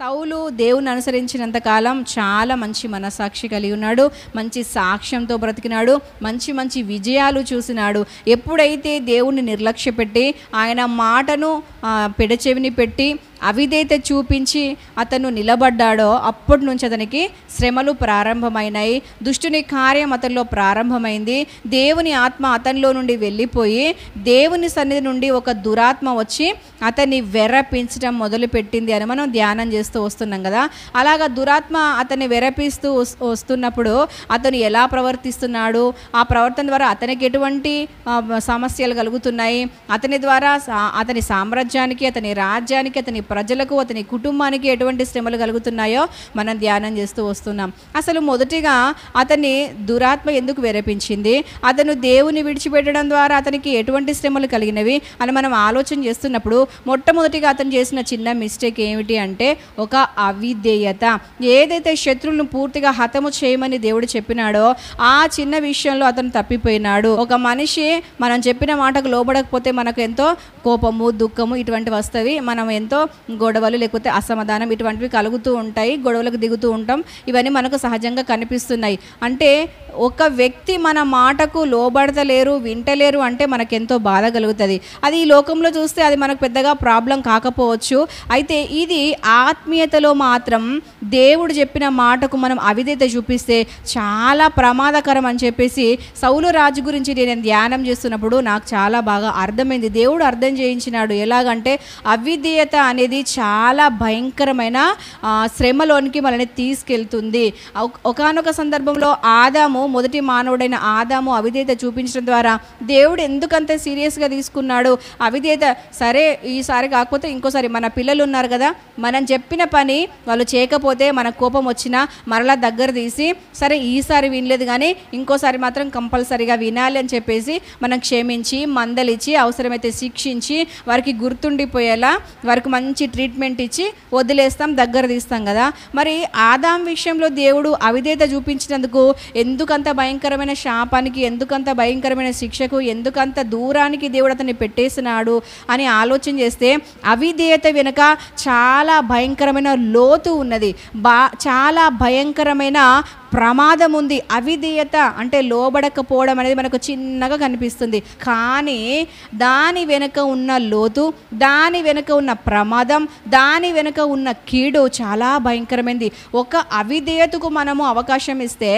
సౌలు దేవుని అనుసరించినంత కాలం చాలా మంచి మనసాక్షి కలిగి ఉన్నాడు మంచి సాక్ష్యంతో బ్రతికినాడు మంచి మంచి విజయాలు చూసినాడు ఎప్పుడైతే దేవుణ్ణి నిర్లక్ష్య పెట్టి ఆయన మాటను ఆ, పెడచెవిని పెట్టి అవిధేత చూపించి అతను నిలబడ్డాడో అప్పటి నుంచి అతనికి శ్రమలు ప్రారంభమైనాయి దుష్టుని కార్యం అతనిలో ప్రారంభమైంది దేవుని ఆత్మ అతనిలో నుండి వెళ్ళిపోయి దేవుని సన్నిధి నుండి ఒక దురాత్మ వచ్చి అతన్ని వెర్రపించడం మొదలుపెట్టింది అని మనం ధ్యానం చేస్తూ వస్తున్నాం కదా అలాగా దురాత్మ అతన్ని వెరపిస్తూ వస్- వస్తున్నప్పుడు అతను ఎలా ప్రవర్తిస్తున్నాడు ఆ ప్రవర్తన ద్వారా అతనికి ఎటువంటి ఆ, సమస్యలు కలుగుతున్నాయి అతని ద్వారా సా- అతని సామ్రాజ్యానికి అతని రాజ్యానికి అతని ప్రజలకు అతని కుటుంబానికి ఎటువంటి శ్రమలు కలుగుతున్నాయో మనం ధ్యానం చేస్తూ వస్తున్నాం అసలు మొదటిగా అతన్ని దురాత్మ ఎందుకు వెరపించింది అతను దేవుని విడిచిపెట్టడం ద్వారా అతనికి ఎటువంటి శ్రమలు కలిగినవి అని మనం ఆలోచన చేస్తున్నప్పుడు మొట్టమొదటిగా అతను చేసిన చిన్న మిస్టేక్ ఏమిటి అంటే ఒక అవిధేయత ఏదైతే శత్రువులను పూర్తిగా హతము చేయమని దేవుడు చెప్పినాడో ఆ చిన్న విషయంలో అతను తప్పిపోయినాడు ఒక మనిషి మనం చెప్పిన మాటకు లోబడకపోతే మనకు ఎంతో కోపము దుఃఖము ఇటువంటివి వస్తవి మనం ఎంతో గొడవలు లేకపోతే అసమాధానం ఇటువంటివి కలుగుతూ ఉంటాయి గొడవలకు దిగుతూ ఉంటాం ఇవన్నీ మనకు సహజంగా కనిపిస్తున్నాయి అంటే ఒక వ్యక్తి మన మాటకు లోబడతలేరు వింటలేరు అంటే మనకెంతో బాధ కలుగుతుంది అది ఈ లోకంలో చూస్తే అది మనకు పెద్దగా ప్రాబ్లం కాకపోవచ్చు అయితే ఇది ఆత్మీయతలో మాత్రం దేవుడు చెప్పిన మాటకు మనం అవిధేత చూపిస్తే చాలా ప్రమాదకరం అని చెప్పేసి సౌలు రాజు గురించి నేను ధ్యానం చేస్తున్నప్పుడు నాకు చాలా బాగా అర్థమైంది దేవుడు అర్థం చేయించినాడు ఎలాగంటే అవిధేయత అనేది చాలా భయంకరమైన ఆ, శ్రమలోనికి మనల్ని తీసుకెళ్తుంది ఒకనొక సందర్భంలో ఆదాము మొదటి మానవుడైన ఆదాము అవిధేయత చూపించడం ద్వారా దేవుడు ఎందుకంత సీరియస్గా తీసుకున్నాడు అవిధేయత సరే ఈసారి కాకపోతే ఇంకోసారి మన పిల్లలు ఉన్నారు కదా మనం చెప్పిన పని వాళ్ళు చేయకపోతే మన కోపం వచ్చినా మరలా దగ్గర తీసి సరే ఈసారి వినలేదు కానీ ఇంకోసారి మాత్రం కంపల్సరీగా వినాలి అని చెప్పేసి మనం క్షమించి మందలిచ్చి అవసరమైతే శిక్షించి వారికి గుర్తుండిపోయేలా వారికి మంచి ట్రీట్మెంట్ ఇచ్చి వదిలేస్తాం దగ్గర తీస్తాం కదా మరి ఆదాం విషయంలో దేవుడు అవిధేత చూపించినందుకు ఎందుకంత భయంకరమైన శాపానికి ఎందుకంత భయంకరమైన శిక్షకు ఎందుకంత దూరానికి దేవుడు అతన్ని పెట్టేసినాడు అని ఆలోచన చేస్తే అవిధేయత వెనుక చాలా భయంకరమైన లోతు ఉన్నది బా చాలా భయంకరమైన ప్రమాదం ఉంది అవిధేయత అంటే లోబడకపోవడం అనేది మనకు చిన్నగా కనిపిస్తుంది కానీ దాని వెనుక ఉన్న లోతు దాని వెనుక ఉన్న ప్రమాదం దాని వెనుక ఉన్న కీడు చాలా భయంకరమైనది ఒక అవిధేయతకు మనము అవకాశం ఇస్తే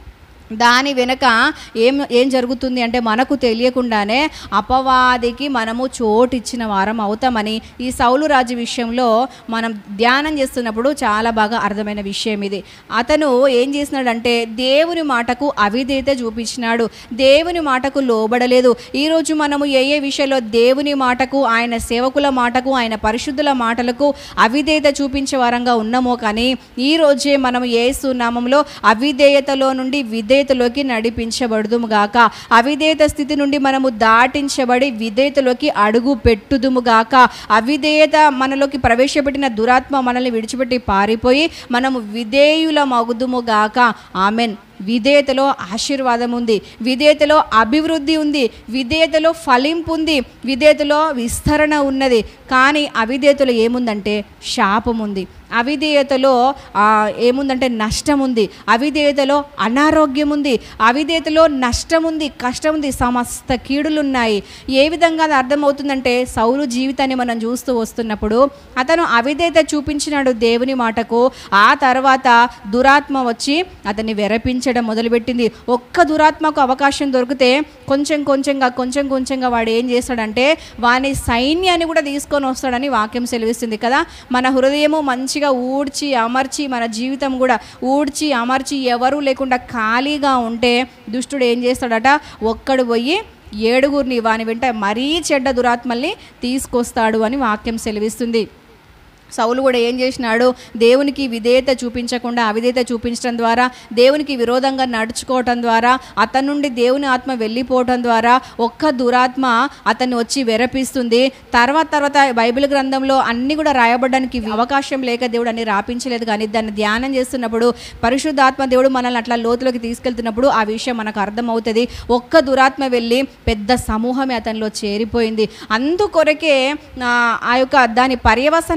దాని వెనుక ఏం ఏం జరుగుతుంది అంటే మనకు తెలియకుండానే అపవాదికి మనము చోటు ఇచ్చిన వారం అవుతామని ఈ సౌలు రాజు విషయంలో మనం ధ్యానం చేస్తున్నప్పుడు చాలా బాగా అర్థమైన విషయం ఇది అతను ఏం చేసినాడంటే దేవుని మాటకు అవిధేయత చూపించినాడు దేవుని మాటకు లోబడలేదు ఈరోజు మనము ఏ ఏ విషయంలో దేవుని మాటకు ఆయన సేవకుల మాటకు ఆయన పరిశుద్ధుల మాటలకు అవిధేయత చూపించే వారంగా ఉన్నామో కానీ ఈ రోజే మనం ఏసు నామంలో అవిధేయతలో నుండి విధేయతలోకి నడిపించబడుదుము గాక అవిధేయత స్థితి నుండి మనము దాటించబడి విధేయతలోకి అడుగు పెట్టుదుము గాక అవిధేయత మనలోకి ప్రవేశపెట్టిన దురాత్మ మనల్ని విడిచిపెట్టి పారిపోయి మనము విధేయుల మగుదుము గాక ఆమెన్ విధేయతలో ఆశీర్వాదం ఉంది విధేయతలో అభివృద్ధి ఉంది విధేయతలో ఫలింపు ఉంది విధేయతలో విస్తరణ ఉన్నది కానీ అవిధేయతలో ఏముందంటే శాపం ఉంది అవిధేయతలో ఆ, ఏముందంటే నష్టం ఉంది అవిధేయతలో అనారోగ్యం ఉంది అవిధేయతలో నష్టం ఉంది కష్టం ఉంది సమస్త కీడులు ఉన్నాయి ఏ విధంగా అది అర్థమవుతుందంటే సౌలు జీవితాన్ని మనం చూస్తూ వస్తున్నప్పుడు అతను అవిధేయత చూపించినాడు దేవుని మాటకు ఆ తర్వాత దురాత్మ వచ్చి అతన్ని వెరపించడం మొదలుపెట్టింది ఒక్క దురాత్మకు అవకాశం దొరికితే కొంచెం కొంచెంగా కొంచెం కొంచెంగా వాడు ఏం చేస్తాడంటే వాని సైన్యాన్ని కూడా తీసుకొని వస్తాడని వాక్యం సెలవిస్తుంది కదా మన హృదయము మంచిగా ఊడ్చి అమర్చి మన జీవితం కూడా ఊడ్చి అమర్చి ఎవరూ లేకుండా ఖాళీగా ఉంటే దుష్టుడు ఏం చేస్తాడట ఒక్కడు పోయి ఏడుగురిని వాని వెంట మరీ చెడ్డ దురాత్మల్ని తీసుకొస్తాడు అని వాక్యం సెలవిస్తుంది సౌలు కూడా ఏం చేసినాడు దేవునికి విధేయత చూపించకుండా అవిధేయత చూపించడం ద్వారా దేవునికి విరోధంగా నడుచుకోవటం ద్వారా అతని నుండి దేవుని ఆత్మ వెళ్ళిపోవటం ద్వారా ఒక్క దురాత్మ అతన్ని వచ్చి వెరపిస్తుంది తర్వాత తర్వాత బైబిల్ గ్రంథంలో అన్ని కూడా రాయబడడానికి అవకాశం లేక దేవుడు అన్ని రాపించలేదు కానీ దాన్ని ధ్యానం చేస్తున్నప్పుడు పరిశుద్ధాత్మ దేవుడు మనల్ని అట్లా లోతులోకి తీసుకెళ్తున్నప్పుడు ఆ విషయం మనకు అర్థమవుతుంది ఒక్క దురాత్మ వెళ్ళి పెద్ద సమూహమే అతనిలో చేరిపోయింది అందుకొరకే ఆ, ఆ యొక్క దాని పర్యవసనం ముందు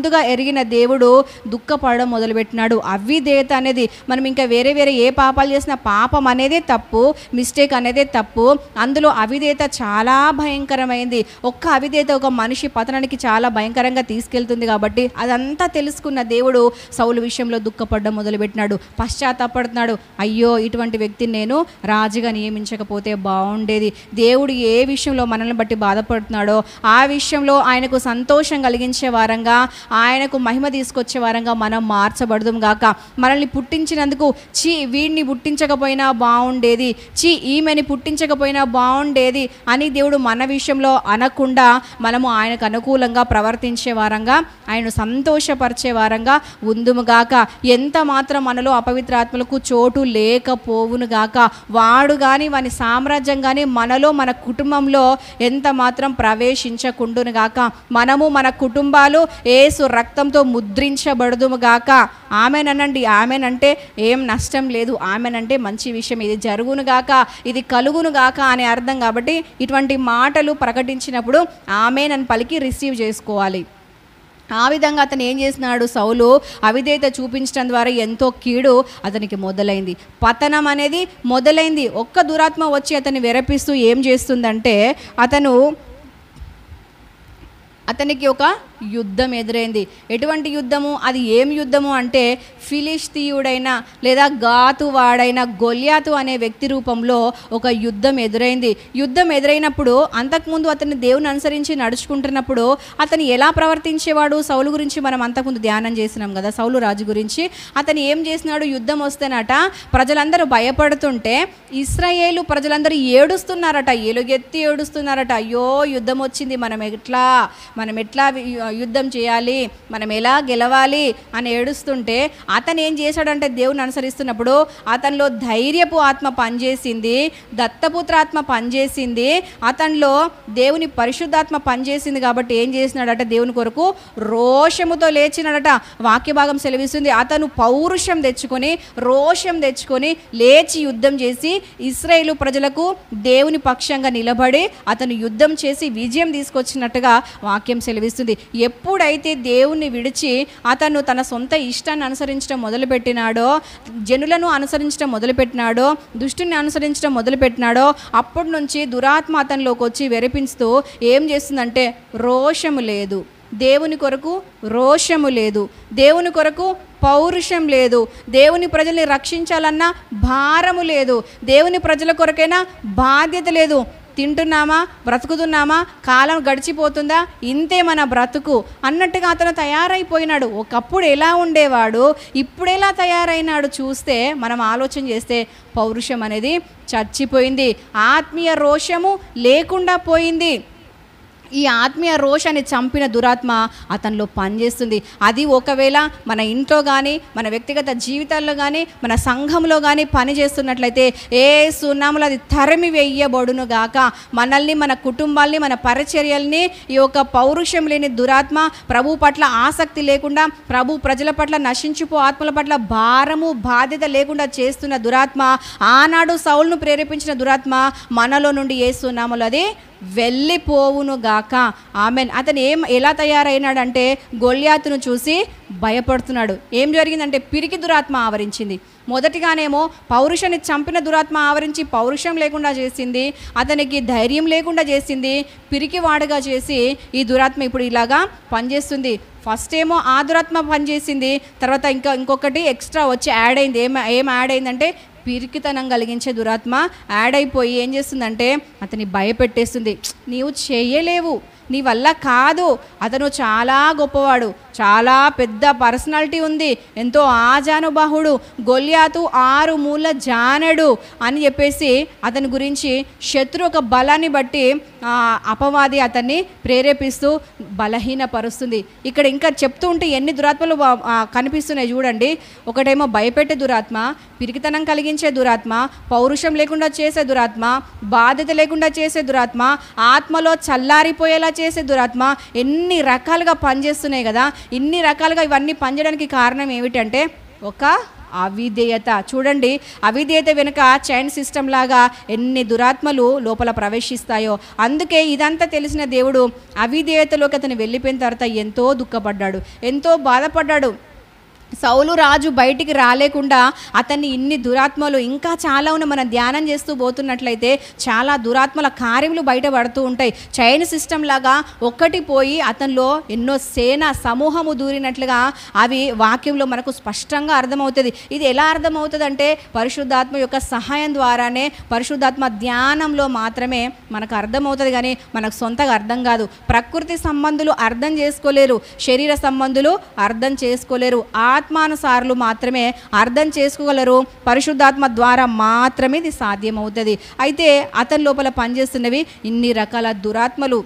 ముందుగా ఎరిగిన దేవుడు దుఃఖపడడం మొదలుపెట్టినాడు అవిధేయత అనేది మనం ఇంకా వేరే వేరే ఏ పాపాలు చేసినా పాపం అనేదే తప్పు మిస్టేక్ అనేదే తప్పు అందులో అవిధేయత చాలా భయంకరమైంది ఒక్క అవిధేయత ఒక మనిషి పతనానికి చాలా భయంకరంగా తీసుకెళ్తుంది కాబట్టి అదంతా తెలుసుకున్న దేవుడు సౌలు విషయంలో దుఃఖపడడం మొదలుపెట్టినాడు పశ్చాత్తాపడుతున్నాడు అయ్యో ఇటువంటి వ్యక్తిని నేను రాజుగా నియమించకపోతే బాగుండేది దేవుడు ఏ విషయంలో మనల్ని బట్టి బాధపడుతున్నాడో ఆ విషయంలో ఆయనకు సంతోషం కలిగించే వారంగా ఆయనకు మహిమ తీసుకొచ్చే వారంగా మనం మార్చబడదుం గాక మనల్ని పుట్టించినందుకు చీ వీడిని పుట్టించకపోయినా బాగుండేది చీ ఈమెని పుట్టించకపోయినా బాగుండేది అని దేవుడు మన విషయంలో అనకుండా మనము ఆయనకు అనుకూలంగా ప్రవర్తించే వారంగా ఆయన సంతోషపరిచే వారంగా ఉందుముగాక ఎంత మాత్రం మనలో అపవిత్రాత్మలకు చోటు లేకపోవును గాక వాడు కానీ వాని సామ్రాజ్యం కానీ మనలో మన కుటుంబంలో ఎంత మాత్రం ప్రవేశించకుండును గాక మనము మన కుటుంబాలు ఏసు రక్తంతో ముద్రించబడుదుము గాక ఆమెనండి ఆమెనంటే ఏం నష్టం లేదు ఆమెనంటే మంచి విషయం ఇది జరుగును గాక ఇది కలుగును గాక అనే అర్థం కాబట్టి ఇటువంటి మాటలు ప్రకటించినప్పుడు ఆమెనని పలికి రిసీవ్ చేసుకోవాలి ఆ విధంగా అతను ఏం చేసినాడు సౌలు అవిధేయత చూపించడం ద్వారా ఎంతో కీడు అతనికి మొదలైంది పతనం అనేది మొదలైంది ఒక్క దురాత్మ వచ్చి అతన్ని వెరపిస్తూ ఏం చేస్తుందంటే అతను అతనికి ఒక యుద్ధం ఎదురైంది ఎటువంటి యుద్ధము అది ఏం యుద్ధము అంటే ఫిలిస్తీయుడైన లేదా గాతు వాడైన గొల్యాతు అనే వ్యక్తి రూపంలో ఒక యుద్ధం ఎదురైంది యుద్ధం ఎదురైనప్పుడు అంతకుముందు అతన్ని దేవుని అనుసరించి నడుచుకుంటున్నప్పుడు అతను ఎలా ప్రవర్తించేవాడు సౌలు గురించి మనం అంతకుముందు ధ్యానం చేసినాం కదా సౌలు రాజు గురించి అతను ఏం చేసినాడు యుద్ధం వస్తేనట ప్రజలందరూ భయపడుతుంటే ఇస్రాయేలు ప్రజలందరూ ఏడుస్తున్నారట ఎలుగెత్తి ఏడుస్తున్నారట అయ్యో యుద్ధం వచ్చింది మనం ఎట్లా మనం ఎట్లా వి- యుద్ధం చేయాలి మనం ఎలా గెలవాలి అని ఏడుస్తుంటే అతను ఏం చేశాడంటే దేవుని అనుసరిస్తున్నప్పుడు అతనిలో ధైర్యపు ఆత్మ పనిచేసింది దత్తపుత్ర ఆత్మ పనిచేసింది అతనిలో దేవుని పరిశుద్ధాత్మ పనిచేసింది కాబట్టి ఏం చేసినాడట దేవుని కొరకు రోషముతో లేచినాడట వాక్య భాగం సెలవిస్తుంది అతను పౌరుషం తెచ్చుకొని రోషం తెచ్చుకొని లేచి యుద్ధం చేసి ఇస్రాయేలు ప్రజలకు దేవుని పక్షంగా నిలబడి అతను యుద్ధం చేసి విజయం తీసుకొచ్చినట్టుగా వాక్యం సెలవిస్తుంది ఎప్పుడైతే దేవుణ్ణి విడిచి అతను తన సొంత ఇష్టాన్ని అనుసరించడం మొదలుపెట్టినాడో జనులను అనుసరించడం మొదలుపెట్టినాడో దుష్టుని అనుసరించడం మొదలుపెట్టినాడో అప్పటి నుంచి దురాత్మ అతనిలోకి వచ్చి వెరిపిస్తూ ఏం చేస్తుందంటే రోషము లేదు దేవుని కొరకు రోషము లేదు దేవుని కొరకు పౌరుషం లేదు దేవుని ప్రజల్ని రక్షించాలన్న భారము లేదు దేవుని ప్రజల కొరకైనా బాధ్యత లేదు తింటున్నామా బ్రతుకుతున్నామా కాలం గడిచిపోతుందా ఇంతే మన బ్రతుకు అన్నట్టుగా అతను తయారైపోయినాడు ఒకప్పుడు ఎలా ఉండేవాడు ఇప్పుడు ఎలా తయారైనాడు చూస్తే మనం ఆలోచన చేస్తే పౌరుషం అనేది చచ్చిపోయింది ఆత్మీయ రోషము లేకుండా పోయింది ఈ ఆత్మీయ రోషాన్ని చంపిన దురాత్మ అతనిలో పనిచేస్తుంది అది ఒకవేళ మన ఇంట్లో కానీ మన వ్యక్తిగత జీవితాల్లో కానీ మన సంఘంలో కానీ పని చేస్తున్నట్లయితే ఏ సున్నాములు అది తరిమి వేయబడును గాక మనల్ని మన కుటుంబాల్ని మన పరిచర్యల్ని ఈ యొక్క పౌరుషం లేని దురాత్మ ప్రభు పట్ల ఆసక్తి లేకుండా ప్రభు ప్రజల పట్ల నశించిపో ఆత్మల పట్ల భారము బాధ్యత లేకుండా చేస్తున్న దురాత్మ ఆనాడు సౌల్ను ప్రేరేపించిన దురాత్మ మనలో నుండి ఏ సున్నాములు అది వెళ్ళిపోవును గాక ఆమెన్ అతను ఏం ఎలా తయారైనాడంటే గొల్యాతును చూసి భయపడుతున్నాడు ఏం జరిగిందంటే పిరికి దురాత్మ ఆవరించింది మొదటిగానేమో పౌరుషాన్ని చంపిన దురాత్మ ఆవరించి పౌరుషం లేకుండా చేసింది అతనికి ధైర్యం లేకుండా చేసింది పిరికి వాడుగా చేసి ఈ దురాత్మ ఇప్పుడు ఇలాగా పనిచేస్తుంది ఫస్ట్ ఏమో ఆ దురాత్మ పనిచేసింది తర్వాత ఇంకా ఇంకొకటి ఎక్స్ట్రా వచ్చి యాడ్ అయింది ఏం ఏం యాడ్ అయిందంటే పిరికితనం కలిగించే దురాత్మ యాడ్ అయిపోయి ఏం చేస్తుందంటే అతన్ని భయపెట్టేస్తుంది నీవు చేయలేవు నీ వల్ల కాదు అతను చాలా గొప్పవాడు చాలా పెద్ద పర్సనాలిటీ ఉంది ఎంతో ఆజానుబాహుడు గొల్యాతు ఆరు మూల జానడు అని చెప్పేసి అతని గురించి శత్రు ఒక బలాన్ని బట్టి ఆ, అపవాది అతన్ని ప్రేరేపిస్తూ బలహీనపరుస్తుంది ఇక్కడ ఇంకా చెప్తూ ఉంటే ఎన్ని దురాత్మలు వా- ఆ, కనిపిస్తున్నాయి చూడండి ఒకటేమో భయపెట్టే దురాత్మ పిరికితనం కలిగించే దురాత్మ పౌరుషం లేకుండా చేసే దురాత్మ బాధ్యత లేకుండా చేసే దురాత్మ ఆత్మలో చల్లారిపోయేలా చేసే దురాత్మ ఎన్ని రకాలుగా పనిచేస్తున్నాయి కదా ఇన్ని రకాలుగా ఇవన్నీ పనిచేయడానికి కారణం ఏమిటంటే ఒక అవిధేయత చూడండి అవిధేయత వెనుక చైన్ సిస్టమ్ లాగా ఎన్ని దురాత్మలు లోపల ప్రవేశిస్తాయో అందుకే ఇదంతా తెలిసిన దేవుడు అవిధేయతలోకి అతను వెళ్ళిపోయిన తర్వాత ఎంతో దుఃఖపడ్డాడు ఎంతో బాధపడ్డాడు సౌలు రాజు బయటికి రాలేకుండా అతన్ని ఇన్ని దురాత్మలు ఇంకా చాలా ఉన్న మనం ధ్యానం చేస్తూ పోతున్నట్లయితే చాలా దురాత్మల కార్యములు బయటపడుతూ ఉంటాయి చైన్ సిస్టమ్ లాగా ఒక్కటి పోయి అతనిలో ఎన్నో సేన సమూహము దూరినట్లుగా అవి వాక్యంలో మనకు స్పష్టంగా అర్థమవుతుంది ఇది ఎలా అర్థమవుతుంది అంటే పరిశుద్ధాత్మ యొక్క సహాయం ద్వారానే పరిశుద్ధాత్మ ధ్యానంలో మాత్రమే మనకు అర్థమవుతుంది కానీ మనకు సొంతగా అర్థం కాదు ప్రకృతి సంబంధులు అర్థం చేసుకోలేరు శరీర సంబంధులు అర్థం చేసుకోలేరు ఆత్మానుసారులు మాత్రమే అర్థం చేసుకోగలరు పరిశుద్ధాత్మ ద్వారా మాత్రమే ఇది సాధ్యమవుతుంది అయితే అతని లోపల పనిచేస్తున్నవి ఇన్ని రకాల దురాత్మలు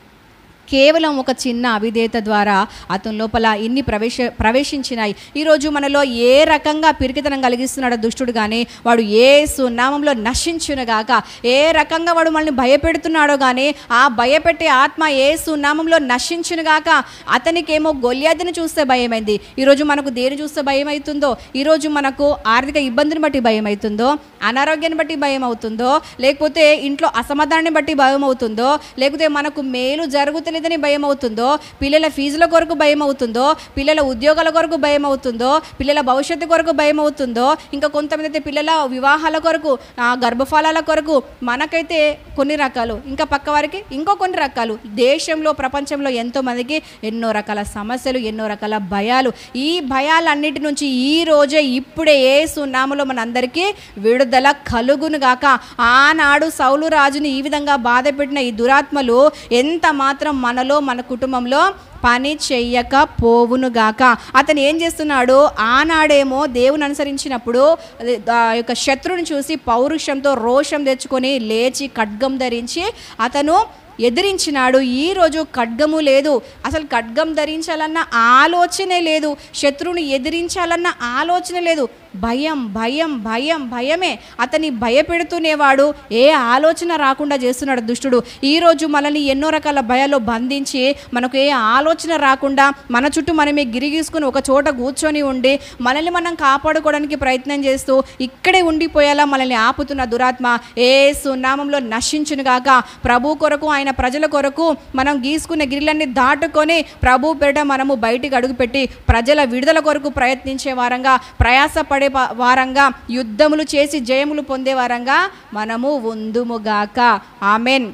కేవలం ఒక చిన్న అవిధేయత ద్వారా అతని లోపల ఇన్ని ప్రవేశ ప్రవేశించినాయి ఈరోజు మనలో ఏ రకంగా పిరికితనం కలిగిస్తున్నాడో దుష్టుడు కానీ వాడు ఏ సున్నామంలో నశించునుగాక ఏ రకంగా వాడు మనల్ని భయపెడుతున్నాడో కానీ ఆ భయపెట్టే ఆత్మ ఏ సున్నామంలో నశించునుగాక అతనికేమో గొల్యాదిని చూస్తే భయమైంది ఈరోజు మనకు దేని చూస్తే భయం అవుతుందో ఈరోజు మనకు ఆర్థిక ఇబ్బందిని బట్టి భయం అవుతుందో అనారోగ్యాన్ని బట్టి భయం అవుతుందో లేకపోతే ఇంట్లో అసమాధానాన్ని బట్టి భయం అవుతుందో లేకపోతే మనకు మేలు జరుగుతలేదని భయం అవుతుందో పిల్లల ఫీజుల కొరకు భయం అవుతుందో పిల్లల ఉద్యోగాల కొరకు భయం అవుతుందో పిల్లల భవిష్యత్తు కొరకు భయం అవుతుందో ఇంకా కొంతమంది అయితే పిల్లల వివాహాల కొరకు ఆ, గర్భఫలాల కొరకు మనకైతే కొన్ని రకాలు ఇంకా పక్క వారికి ఇంకో కొన్ని రకాలు దేశంలో ప్రపంచంలో ఎంతో మందికి ఎన్నో రకాల సమస్యలు ఎన్నో రకాల భయాలు ఈ భయాలన్నిటి నుంచి ఈ రోజే ఇప్పుడే ఏ సున్నాములో మనందరికీ విడుదల కలుగును గాక ఆనాడు సౌలు రాజుని ఈ విధంగా బాధ పెట్టిన ఈ దురాత్మలు ఎంత మాత్రం మనలో మన కుటుంబంలో పని చెయ్యక పోవునుగాక అతను ఏం చేస్తున్నాడు ఆనాడేమో దేవుని అనుసరించినప్పుడు అది, ఆ యొక్క శత్రువుని చూసి పౌరుషంతో రోషం తెచ్చుకొని లేచి ఖడ్గం ధరించి అతను ఎదిరించినాడు ఈరోజు ఖడ్గము లేదు అసలు ఖడ్గం ధరించాలన్న ఆలోచనే లేదు శత్రువుని ఎదిరించాలన్న ఆలోచన లేదు భయం భయం భయం భయమే అతని భయపెడుతూనేవాడు ఏ ఆలోచన రాకుండా చేస్తున్నాడు దుష్టుడు ఈరోజు మనల్ని ఎన్నో రకాల భయాల్లో బంధించి మనకు ఏ ఆలోచన రాకుండా మన చుట్టూ మనమే గిరిగీసుకుని ఒక చోట కూర్చొని ఉండి మనల్ని మనం కాపాడుకోవడానికి ప్రయత్నం చేస్తూ ఇక్కడే ఉండిపోయేలా మనల్ని ఆపుతున్న దురాత్మ ఏ సునామంలో నశించునుగాక ప్రభు కొరకు ఆయన ప్రజల కొరకు మనం గీసుకున్న గిరిలన్నీ దాటుకొని ప్రభు పేట మనము బయటికి అడుగుపెట్టి ప్రజల విడుదల కొరకు ప్రయత్నించే వారంగా ప్రయాసపడే ప- వారంగా యుద్ధములు చేసి జయములు పొందే వారంగా మనము ఉందుముగాక ఆమెన్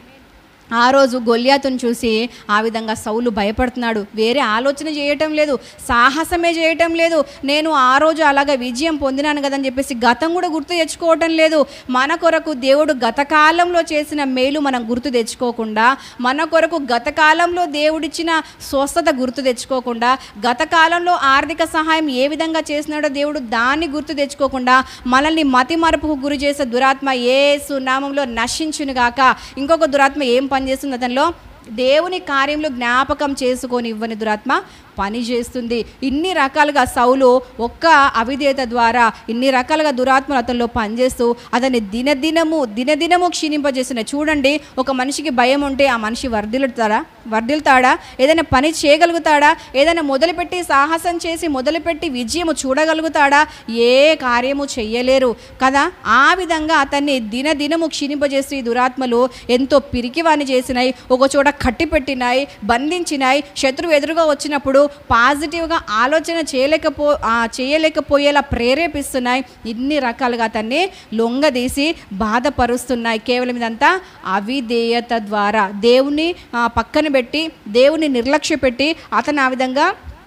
ఆ రోజు గొల్యాతును చూసి ఆ విధంగా సౌలు భయపడుతున్నాడు వేరే ఆలోచన చేయటం లేదు సాహసమే చేయటం లేదు నేను ఆ రోజు అలాగ విజయం పొందినాను కదని చెప్పేసి గతం కూడా గుర్తు తెచ్చుకోవటం లేదు మన కొరకు దేవుడు గతకాలంలో చేసిన మేలు మనం గుర్తు తెచ్చుకోకుండా మన కొరకు గతకాలంలో దేవుడిచ్చిన స్వస్థత గుర్తు తెచ్చుకోకుండా గతకాలంలో ఆర్థిక సహాయం ఏ విధంగా చేసినాడో దేవుడు దాన్ని గుర్తు తెచ్చుకోకుండా మనల్ని మతి మరపుకు గురి చేసే దురాత్మ ఏ సునామంలో నశించునుగాక ఇంకొక దురాత్మ ఏం పనిచేస్తుంది అతనిలో దేవుని కార్యంలో జ్ఞాపకం చేసుకొని ఇవ్వని దురాత్మ పని చేస్తుంది ఇన్ని రకాలుగా సౌలు ఒక్క అవిధేయత ద్వారా ఇన్ని రకాలుగా దురాత్మలు అతనిలో పనిచేస్తూ అతన్ని దినదినము దినదినము క్షీణింపజేస్తున్నాయి చూడండి ఒక మనిషికి భయం ఉంటే ఆ మనిషి వర్ధిల్లుతాడా వర్ధిల్తాడా ఏదైనా పని చేయగలుగుతాడా ఏదైనా మొదలుపెట్టి సాహసం చేసి మొదలుపెట్టి విజయము చూడగలుగుతాడా ఏ కార్యము చెయ్యలేరు కదా ఆ విధంగా అతన్ని దినదినము క్షీణింపజేసి ఈ దురాత్మలు ఎంతో పిరికివాణి చేసినాయి ఒక చోట కట్టిపెట్టినాయి బంధించినాయి శత్రువు ఎదురుగా వచ్చినప్పుడు పాజిటివ్గా ఆలోచన చేయలేకపో ఆ, చేయలేకపోయేలా ప్రేరేపిస్తున్నాయి ఇన్ని రకాలుగా అతన్ని లొంగదీసి బాధపరుస్తున్నాయి కేవలం ఇదంతా అవిధేయత ద్వారా దేవుని ఆ, పక్కన పెట్టి దేవుని నిర్లక్ష్య పెట్టి అతను ఆ విధంగా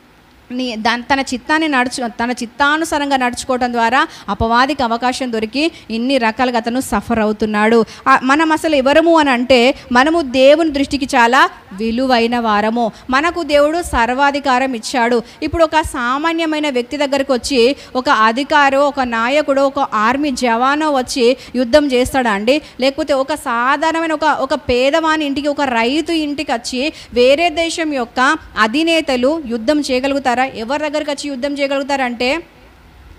నీ దాని తన చిత్తాన్ని నడుచు తన చిత్తానుసారంగా నడుచుకోవటం ద్వారా అపవాదికి అవకాశం దొరికి ఇన్ని రకాలుగా అతను సఫర్ అవుతున్నాడు ఆ, మనం అసలు ఎవరము అని అంటే మనము దేవుని దృష్టికి చాలా విలువైన వారము మనకు దేవుడు సర్వాధికారం ఇచ్చాడు ఇప్పుడు ఒక సామాన్యమైన వ్యక్తి దగ్గరికి వచ్చి ఒక అధికారో ఒక నాయకుడు ఒక ఆర్మీ జవానో వచ్చి యుద్ధం చేస్తాడా అండి లేకపోతే ఒక సాధారణమైన ఒక ఒక పేదవాని ఇంటికి ఒక రైతు ఇంటికి వచ్చి వేరే దేశం యొక్క అధినేతలు యుద్ధం చేయగలుగుతారా ఎవరి దగ్గరికి వచ్చి యుద్ధం చేయగలుగుతారంటే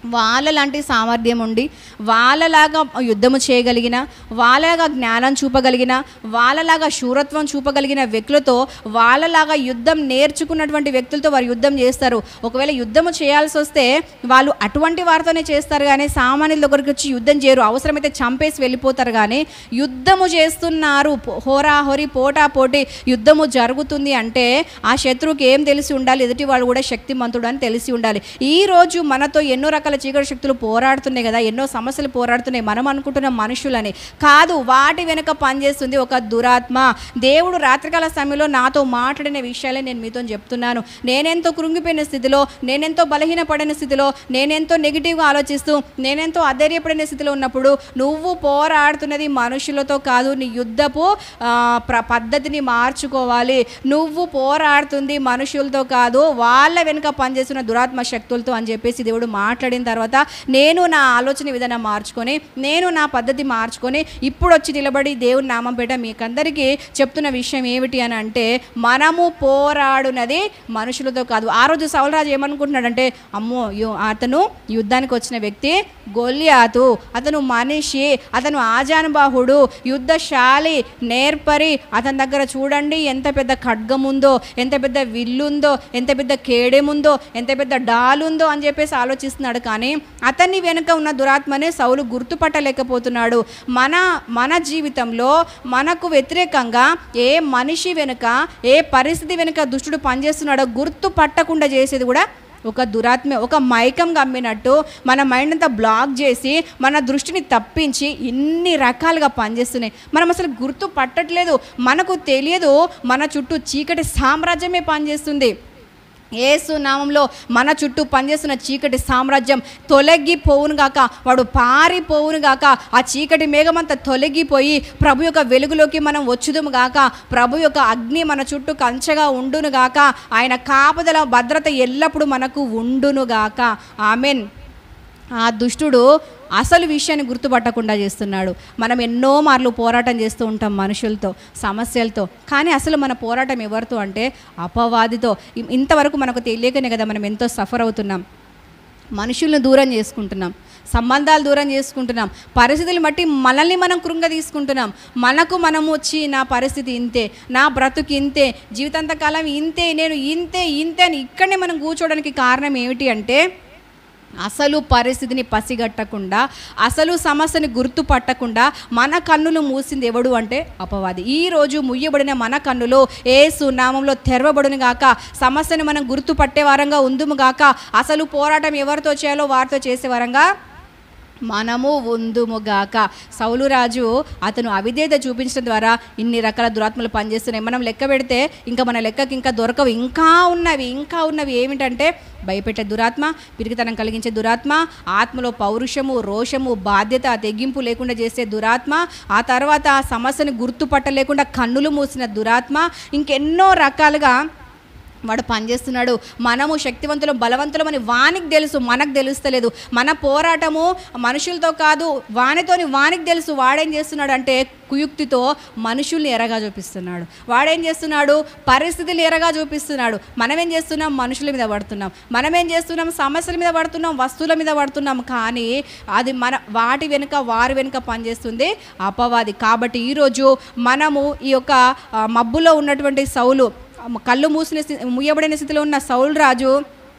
వాళ్ళలాంటి సామర్థ్యం ఉండి వాళ్ళలాగా యుద్ధము చేయగలిగిన వాళ్ళలాగా జ్ఞానం చూపగలిగిన వాళ్ళలాగా శూరత్వం చూపగలిగిన వ్యక్తులతో వాళ్ళలాగా యుద్ధం నేర్చుకున్నటువంటి వ్యక్తులతో వారు యుద్ధం చేస్తారు ఒకవేళ యుద్ధము చేయాల్సి వస్తే వాళ్ళు అటువంటి వారితోనే చేస్తారు కానీ సామాన్యుల దగ్గరికి వచ్చి యుద్ధం చేయరు అవసరమైతే చంపేసి వెళ్ళిపోతారు కానీ యుద్ధము చేస్తున్నారు పో- హోరాహోరీ పోటా పోటీ యుద్ధము జరుగుతుంది అంటే ఆ శత్రువుకి ఏం తెలిసి ఉండాలి ఎదుటి వాడు కూడా శక్తిమంతుడు అని తెలిసి ఉండాలి ఈ రోజు మనతో ఎన్నో రకాల చీకటి శక్తులు పోరాడుతున్నాయి కదా ఎన్నో సమస్యలు పోరాడుతున్నాయి మనం అనుకుంటున్న మనుషులని కాదు వాటి వెనుక పనిచేస్తుంది ఒక దురాత్మ దేవుడు రాత్రికాల సమయంలో నాతో మాట్లాడిన విషయాలే నేను మీతో చెప్తున్నాను నేనెంతో కృంగిపోయిన స్థితిలో నేనెంతో బలహీనపడిన స్థితిలో నేనెంతో నెగిటివ్గా ఆలోచిస్తూ నేనెంతో అధైర్యపడిన స్థితిలో ఉన్నప్పుడు నువ్వు పోరాడుతున్నది మనుషులతో కాదు నీ యుద్ధపు ఆ, ప్ర పద్ధతిని మార్చుకోవాలి నువ్వు పోరాడుతుంది మనుషులతో కాదు వాళ్ళ వెనుక పనిచేస్తున్న దురాత్మ శక్తులతో అని చెప్పేసి దేవుడు మాట్లాడిన తర్వాత నేను నా ఆలోచన విధానం మార్చుకొని నేను నా పద్ధతి మార్చుకొని ఇప్పుడు వచ్చి నిలబడి దేవుని నామం పేట మీకందరికీ చెప్తున్న విషయం ఏమిటి అని అంటే మనము పోరాడునది మనుషులతో కాదు ఆ రోజు సౌలరాజు ఏమనుకుంటున్నాడంటే అమ్మో యు- అతను యుద్ధానికి వచ్చిన వ్యక్తి గొల్లియాతు అతను మనిషి అతను ఆజానుబాహుడు యుద్ధశాలి నేర్పరి అతని దగ్గర చూడండి ఎంత పెద్ద ఖడ్గం ఉందో ఎంత పెద్ద విల్లుందో ఎంత పెద్ద కేడెముందో ఎంత పెద్ద డాలుందో అని చెప్పేసి ఆలోచిస్తున్నాడు కానీ అతన్ని వెనుక ఉన్న దురాత్మనే సౌలు గుర్తుపట్టలేకపోతున్నాడు మన మన జీవితంలో మనకు వ్యతిరేకంగా ఏ మనిషి వెనుక ఏ పరిస్థితి వెనుక దుష్టుడు పనిచేస్తున్నాడో గుర్తు పట్టకుండా చేసేది కూడా ఒక దురాత్మ ఒక మైకం గమ్మినట్టు మన మైండ్ అంతా బ్లాక్ చేసి మన దృష్టిని తప్పించి ఇన్ని రకాలుగా పనిచేస్తున్నాయి మనం అసలు గుర్తు పట్టట్లేదు మనకు తెలియదు మన చుట్టూ చీకటి సామ్రాజ్యమే పనిచేస్తుంది ఏసు నామంలో మన చుట్టూ పనిచేస్తున్న చీకటి సామ్రాజ్యం తొలగిపోవును గాక వాడు పారిపోవును గాక ఆ చీకటి మేఘమంతా తొలగిపోయి ప్రభు యొక్క వెలుగులోకి మనం వచ్చుదుము గాక ప్రభు యొక్క అగ్ని మన చుట్టూ కంచగా ఉండును గాక ఆయన కాపుదల భద్రత ఎల్లప్పుడూ మనకు ఉండును గాక ఆమెన్ ఆ దుష్టుడు అసలు విషయాన్ని గుర్తుపట్టకుండా చేస్తున్నాడు మనం ఎన్నో మార్లు పోరాటం చేస్తూ ఉంటాం మనుషులతో సమస్యలతో కానీ అసలు మన పోరాటం ఎవరితో అంటే అపవాదితో ఇ- ఇంతవరకు మనకు తెలియకనే కదా మనం ఎంతో సఫర్ అవుతున్నాం మనుషులను దూరం చేసుకుంటున్నాం సంబంధాలు దూరం చేసుకుంటున్నాం పరిస్థితులు బట్టి మనల్ని మనం కృంగ తీసుకుంటున్నాం మనకు మనము వచ్చి నా పరిస్థితి ఇంతే నా బ్రతుకు ఇంతే జీవితాంతకాలం ఇంతే నేను ఇంతే ఇంతే అని ఇక్కడనే మనం కూర్చోవడానికి కారణం ఏమిటి అంటే అసలు పరిస్థితిని పసిగట్టకుండా అసలు సమస్యని గుర్తుపట్టకుండా మన కన్నులు మూసింది ఎవడు అంటే అపవాది ఈ రోజు ముయ్యబడిన మన కన్నులు ఏ సునామంలో తెరవబడును గాక సమస్యను మనం గుర్తుపట్టే వారంగా ఉందుము గాక అసలు పోరాటం ఎవరితో చేయాలో వారితో చేసే వారంగా మనము ఉందుముగాక సౌలురాజు అతను అవిధేత చూపించడం ద్వారా ఇన్ని రకాల దురాత్మలు పనిచేస్తున్నాయి మనం లెక్క పెడితే ఇంకా మన లెక్కకి ఇంకా దొరకవు ఇంకా ఉన్నవి ఇంకా ఉన్నవి ఏమిటంటే భయపెట్టే దురాత్మ పిరిగితనం కలిగించే దురాత్మ ఆత్మలో పౌరుషము రోషము బాధ్యత తెగింపు లేకుండా చేసే దురాత్మ ఆ తర్వాత ఆ సమస్యను గుర్తుపట్టలేకుండా కన్నులు మూసిన దురాత్మ ఇంకెన్నో రకాలుగా వాడు పనిచేస్తున్నాడు మనము శక్తివంతులం బలవంతులం అని వానికి తెలుసు మనకు తెలుస్తలేదు మన పోరాటము మనుషులతో కాదు వానితోని వానికి తెలుసు వాడేం చేస్తున్నాడు అంటే కుయుక్తితో మనుషుల్ని ఎరగా చూపిస్తున్నాడు వాడేం చేస్తున్నాడు పరిస్థితులు ఎరగా చూపిస్తున్నాడు మనమేం చేస్తున్నాం మనుషుల మీద పడుతున్నాం మనమేం చేస్తున్నాం సమస్యల మీద పడుతున్నాం వస్తువుల మీద పడుతున్నాం కానీ అది మన వాటి వెనుక వారి వెనుక పనిచేస్తుంది అపవాది కాబట్టి ఈరోజు మనము ఈ యొక్క ఆ, మబ్బులో ఉన్నటువంటి సౌలు కళ్ళు మూసిన స్థి- ముయ్యబడిన స్థితిలో ఉన్న సౌల్ రాజు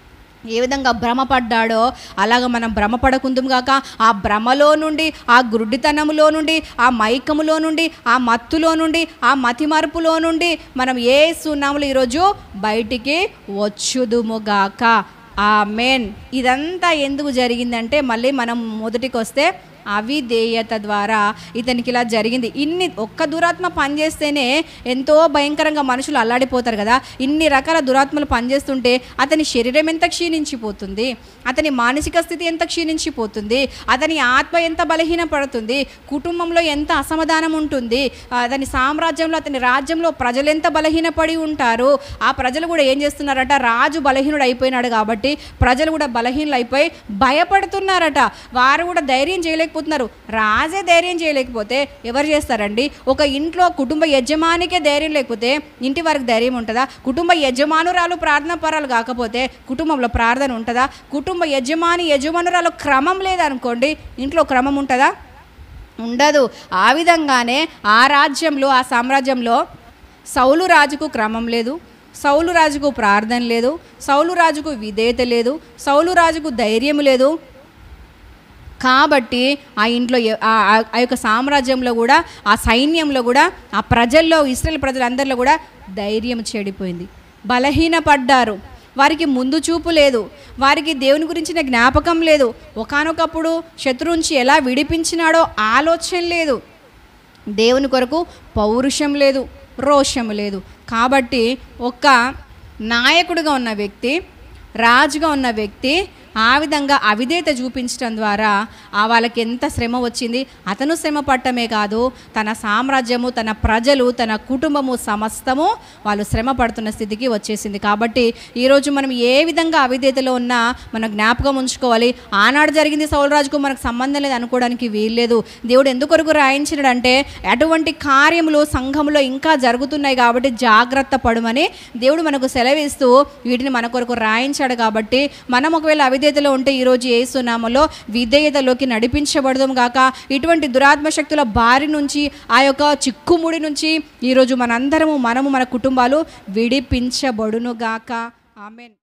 ఏ విధంగా భ్రమపడ్డాడో అలాగ మనం భ్రమపడకుందుము గాక ఆ భ్రమలో నుండి ఆ గుడ్డితనములో నుండి ఆ మైకములో నుండి ఆ మత్తులో నుండి ఆ మతిమరుపులో నుండి మనం ఏ సున్నాములు ఈరోజు బయటికి వచ్చుదుముగాక ఆ మెయిన్ ఇదంతా ఎందుకు జరిగిందంటే మళ్ళీ మనం మొదటికి వస్తే అవిధేయత ద్వారా ఇతనికి ఇలా జరిగింది ఇన్ని ఒక్క దురాత్మ పనిచేస్తేనే ఎంతో భయంకరంగా మనుషులు అల్లాడిపోతారు కదా ఇన్ని రకాల దురాత్మలు పనిచేస్తుంటే అతని శరీరం ఎంత క్షీణించిపోతుంది అతని మానసిక స్థితి ఎంత క్షీణించిపోతుంది అతని ఆత్మ ఎంత బలహీనపడుతుంది కుటుంబంలో ఎంత అసమాధానం ఉంటుంది అతని సామ్రాజ్యంలో అతని రాజ్యంలో ప్రజలు ఎంత బలహీనపడి ఉంటారు ఆ ప్రజలు కూడా ఏం చేస్తున్నారట రాజు బలహీనుడు అయిపోయినాడు కాబట్టి ప్రజలు కూడా బలహీనులు అయిపోయి భయపడుతున్నారట వారు కూడా ధైర్యం చేయలేకపోతున్నారు చేయలేకపోతున్నారు రాజే ధైర్యం చేయలేకపోతే ఎవరు చేస్తారండి ఒక ఇంట్లో కుటుంబ యజమానికే ధైర్యం లేకపోతే ఇంటి వారికి ధైర్యం ఉంటుందా కుటుంబ యజమానురాలు ప్రార్థన పరాలు కాకపోతే కుటుంబంలో ప్రార్థన ఉంటుందా కుటుంబ యజమాని యజమానురాలు క్రమం లేదనుకోండి ఇంట్లో క్రమం ఉంటుందా ఉండదు ఆ విధంగానే ఆ రాజ్యంలో ఆ సామ్రాజ్యంలో సౌలు రాజుకు క్రమం లేదు సౌలు రాజుకు ప్రార్థన లేదు సౌలు రాజుకు విధేయత లేదు సౌలు రాజుకు ధైర్యం లేదు కాబట్టి ఆ ఇంట్లో ఎ- ఆ ఆ- ఆ యొక్క సామ్రాజ్యంలో కూడా ఆ సైన్యంలో కూడా ఆ ప్రజల్లో ఇస్రాయల్ ప్రజలందరిలో కూడా ధైర్యం చెడిపోయింది బలహీనపడ్డారు వారికి ముందు చూపు లేదు వారికి దేవుని గురించిన జ్ఞాపకం లేదు ఒకానొకప్పుడు శత్రు నుంచి ఎలా విడిపించినాడో ఆలోచన లేదు దేవుని కొరకు పౌరుషం లేదు రోషం లేదు కాబట్టి ఒక నాయకుడిగా ఉన్న వ్యక్తి రాజుగా ఉన్న వ్యక్తి ఆ విధంగా అవిధేయత చూపించడం ద్వారా ఆ వాళ్ళకి ఎంత శ్రమ వచ్చింది అతను శ్రమ పట్టమే కాదు తన సామ్రాజ్యము తన ప్రజలు తన కుటుంబము సమస్తము వాళ్ళు శ్రమ పడుతున్న స్థితికి వచ్చేసింది కాబట్టి ఈరోజు మనం ఏ విధంగా అవిధేయతలో ఉన్నా మనం జ్ఞాపకం ఉంచుకోవాలి ఆనాడు జరిగింది సౌలరాజుకు మనకు సంబంధం లేదు అనుకోవడానికి వీల్లేదు దేవుడు ఎందుకొరకు రాయించినాడంటే అటువంటి కార్యములు సంఘంలో ఇంకా జరుగుతున్నాయి కాబట్టి జాగ్రత్త పడమని దేవుడు మనకు సెలవిస్తూ వీటిని మన కొరకు రాయించాడు కాబట్టి మనం ఒకవేళ అవిధేయతలో ఉంటే ఈరోజు ఏసునామలో విధేయతలోకి నడిపించబడదాం గాక ఇటువంటి దురాత్మ శక్తుల బారి నుంచి ఆ యొక్క చిక్కుముడి నుంచి ఈరోజు మనందరము మనము మన కుటుంబాలు విడిపించబడును గాక ఆమెన్